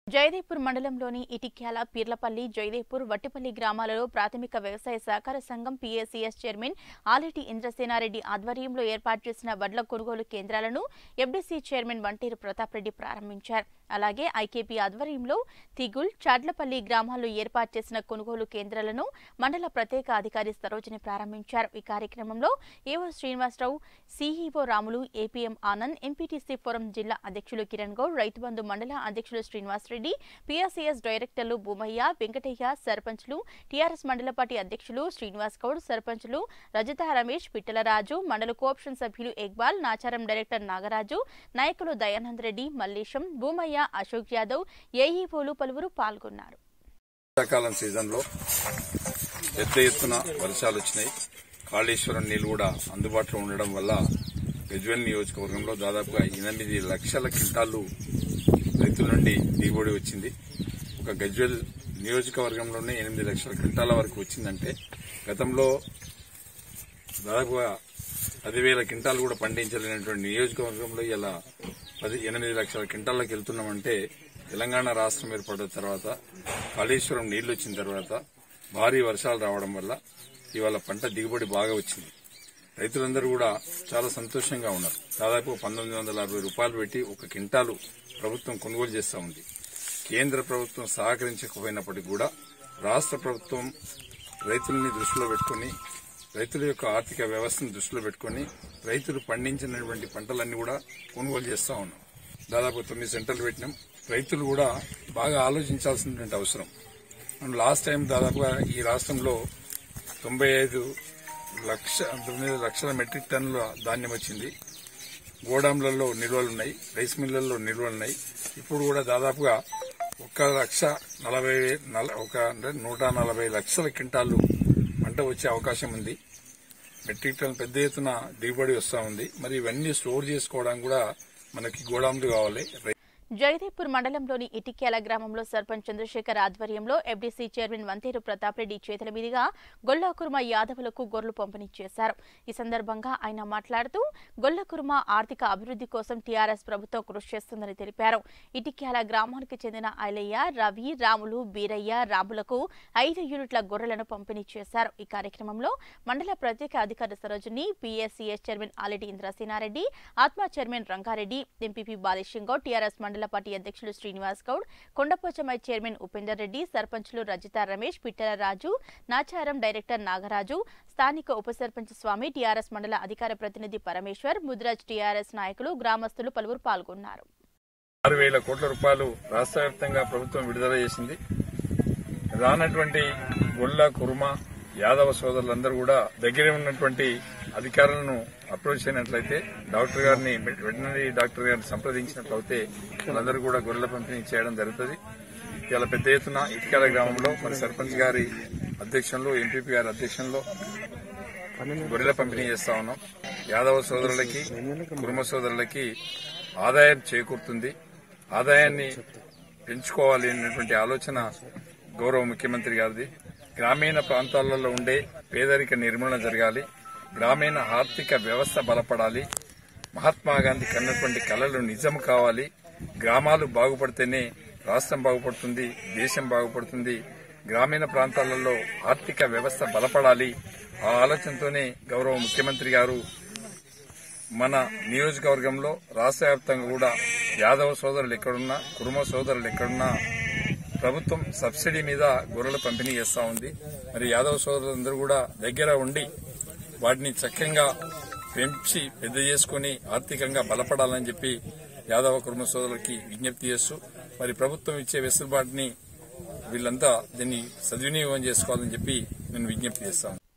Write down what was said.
జయదేపూర్ మండలంలోని ఇటిక్యాల పీర్లపల్లి జయదేపూర్ వట్టిపల్లి గ్రామాలలో ప్రాథమిక వ్యవసాయ సహకార సంఘం పీఏసీఎస్ చైర్మన్ ఆలేటి ఇంద్రసేనారెడ్డి ఆధ్వర్యంలో ఏర్పాటు చేసిన వడ్ల కొనుగోలు కేంద్రాలను ఎఫ్డీసీ చైర్మన్ వంటేరు ప్రతాప్ రెడ్డి ప్రారంభించారు అలాగే ఐకేపీ ఆధ్వర్యంలో తిగుల్ చాడ్లపల్లి గ్రామాల్లో ఏర్పాటు చేసిన కొనుగోలు కేంద్రాలను మండల ప్రత్యేక అధికారి సరోజిని ప్రారంభించారు ఈ కార్యక్రమంలో AO Srinivasa Rao CEO Ramulu APM Anand MPTC forum జిల్లా అధ్యక్షులు కిరణ్ గౌడ్ రైతు బంధు మండల అధ్యక్షులు శ్రీనివాసరెడ్డి పీఆర్సీఎస్ డైరెక్టర్లు భూమయ్య వెంకటయ్య సర్పంచ్లు టీఆర్ఎస్ మండల పార్టీ అధ్యక్షులు శ్రీనివాస్ గౌడ్ సర్పంచ్లు రజత రమేష్ పిట్టలరాజు మండల కోఆప్షన్ సభ్యులు ఇక్బాల్ నాచారం డైరెక్టర్ నాగరాజు నాయకులు దయానంద్ రెడ్డి మల్లేశం భూమయ్య అశోక్ యాదవ్ ఏఈఓలు పలువురు పాల్గొన్నారు వర్షాకాలం సీజన్లో పెద్ద ఎత్తున వర్షాలు వచ్చినాయి కాళేశ్వరం నీళ్లు కూడా అందుబాటులో ఉండడం వల్ల గజ్వెల్ నియోజకవర్గంలో దాదాపుగా ఎనిమిది లక్షల క్వింటాలు రైతుల నుండి దిగుబడి వచ్చింది ఒక గజ్వెల్ నియోజకవర్గంలోనే ఎనిమిది లక్షల క్వింటాల వరకు వచ్చిందంటే గతంలో దాదాపుగా పదివేల క్వింటాలు కూడా పండించలేనటువంటి నియోజకవర్గంలో ఇలా పది ఎనిమిది లక్షల క్వింటాల్లోకి వెళ్తున్నామంటే తెలంగాణ రాష్ట్రం ఏర్పడిన తర్వాత కాళేశ్వరం నీళ్లు వచ్చిన తర్వాత భారీ వర్షాలు రావడం వల్ల ఇవాళ పంట దిగుబడి బాగా వచ్చింది రైతులందరూ కూడా చాలా సంతోషంగా ఉన్నారు దాదాపు పంతొమ్మిది వందల అరవై రూపాయలు పెట్టి ఒక క్వింటాలు ప్రభుత్వం కొనుగోలు చేస్తూ ఉంది కేంద్ర ప్రభుత్వం సహకరించకపోయినప్పటికీ కూడా రాష్ట్ర ప్రభుత్వం రైతుల్ని దృష్టిలో పెట్టుకుని రైతుల యొక్క ఆర్థిక వ్యవస్థను దృష్టిలో పెట్టుకుని రైతులు పండించినటువంటి పంటలన్నీ కూడా కొనుగోలు చేస్తూ ఉన్నాం దాదాపు తొమ్మిది సెంటర్లు పెట్టినాం రైతులు కూడా బాగా ఆలోచించాల్సినటువంటి అవసరం మనం లాస్ట్ టైం దాదాపుగా ఈ రాష్ట్రంలో తొంభై ఐదు లక్ష తొమ్మిది లక్షల మెట్రిక్ టన్నుల ధాన్యం వచ్చింది గోడాంలలో నిల్వలు ఉన్నాయి రైస్ మిల్లల్లో నిల్వలు ఉన్నాయి ఇప్పుడు కూడా దాదాపుగా ఒక లక్ష నలభై నల- ఒక అంటే నూట నలభై లక్షల క్వింటాలు పంట వచ్చే అవకాశం ఉంది మెట్రిక్ టన్ పెద్ద ఎత్తున దిగుబడి వస్తూ ఉంది మరి ఇవన్నీ స్టోర్ చేసుకోవడానికి కూడా మనకి గోడాంలు కావాలి రై- జయదేపూర్ మండలంలోని ఇటిక్యాల గ్రామంలో సర్పంచ్ చంద్రశేఖర్ ఆధ్వర్యంలో ఎఫ్డీసీ చైర్మన్ వంతేరు ప్రతాప్ రెడ్డి చేతుల మీదుగా గొల్లకుర్మ యాదవులకు గొర్రెలు పంపిణీ చేశారు ఈ సందర్భంగా ఆయన మాట్లాడుతూ గొల్లకుర్మ ఆర్థిక అభివృద్ధి కోసం టీఆర్ఎస్ ప్రభుత్వం కృషి చేస్తుందని తెలిపారు ఇటిక్యాల గ్రామానికి చెందిన ఐలయ్య రవి రాములు బీరయ్య రాములకు ఐదు యూనిట్ల గొర్రెలను పంపిణీ చేశారు ఈ కార్యక్రమంలో మండల ప్రత్యేక అధికారి సరోజిని పీఎస్సీఎస్ చైర్మన్ ఆలెటి ఇంద్రసేనారెడ్డి ఆత్మ chairman Ranga Reddy MPP Balesham Goud TRS మండల పార్టీ అధ్యక్షులు శ్రీనివాస్ గౌడ్ కొండపోచమై చైర్మన్ ఉపేందర్ రెడ్డి సర్పంచ్లు రజిత రమేష్ పిట్టల రాజు నాచారం డైరెక్టర్ నాగరాజు స్థానిక ఉప సర్పంచ్ స్వామి టీఆర్ఎస్ మండల అధికార ప్రతినిధి పరమేశ్వర్ ముద్రాజ్ టీఆర్ఎస్ నాయకులు గ్రామస్తులు పలువురు పాల్గొన్నారు ఆరు వేల కోట్ల రూపాయలు రాష్ట్ర వ్యాప్తంగా ప్రభుత్వం విడుదల చేసింది రానటువంటి గొల్ల కుర్మ యాదవ సోదరులందరూ కూడా దగ్గరే ఉన్నటువంటి అధికారులను అప్రోచ్ అయినట్లయితే డాక్టర్ గారిని వెటనరీ డాక్టర్ గారిని సంప్రదించినట్లయితే వాళ్ళందరూ కూడా గొర్రెల పంపిణీ చేయడం జరుగుతుంది ఇవాళ పెద్ద ఎత్తున ఇటుకాల గ్రామంలో మరి సర్పంచ్ గారి అధ్యక్షంలో ఎంపీపీ గారి అధ్యక్షంలో గొర్రెల పంపిణీ చేస్తా ఉన్నాం యాదవ సోదరులకి కుటుంబ సోదరులకి ఆదాయం చేకూరుతుంది ఆదాయాన్ని పెంచుకోవాలి అనేటువంటి ఆలోచన గౌరవ ముఖ్యమంత్రి గారిది గ్రామీణ ప్రాంతాలలో ఉండే పేదరిక నిర్మూలన జరగాలి గ్రామీణ ఆర్థిక వ్యవస్థ బలపడాలి మహాత్మా గాంధీ కన్నటువంటి కళలు నిజం కావాలి గ్రామాలు బాగుపడితేనే రాష్ట్రం బాగుపడుతుంది దేశం బాగుపడుతుంది గ్రామీణ ప్రాంతాలలో ఆర్థిక వ్యవస్థ బలపడాలి ఆ ఆలోచనతోనే గౌరవ ముఖ్యమంత్రి గారు మన నియోజకవర్గంలో రాష్ట్ర వ్యాప్తంగా కూడా యాదవ సోదరులు ఎక్కడున్నా కురుమ సోదరులు ఎక్కడున్నా ప్రభుత్వం సబ్సిడీ మీద గొర్రెల పంపిణీ చేస్తా ఉంది మరి యాదవ సోదరులందరూ కూడా దగ్గర ఉండి వాటిని చక్కగా పెంచి పెద్ద చేసుకుని ఆర్థికంగా బలపడాలని చెప్పి యాదవ కుటుంబ సోదరులకి విజ్ఞప్తి చేస్తూ మరి ప్రభుత్వం ఇచ్చే వెసులుబాటుని వీళ్ళంతా దీన్ని సద్వినియోగం చేసుకోవాలని చెప్పి నేను విజ్ఞప్తి చేస్తాను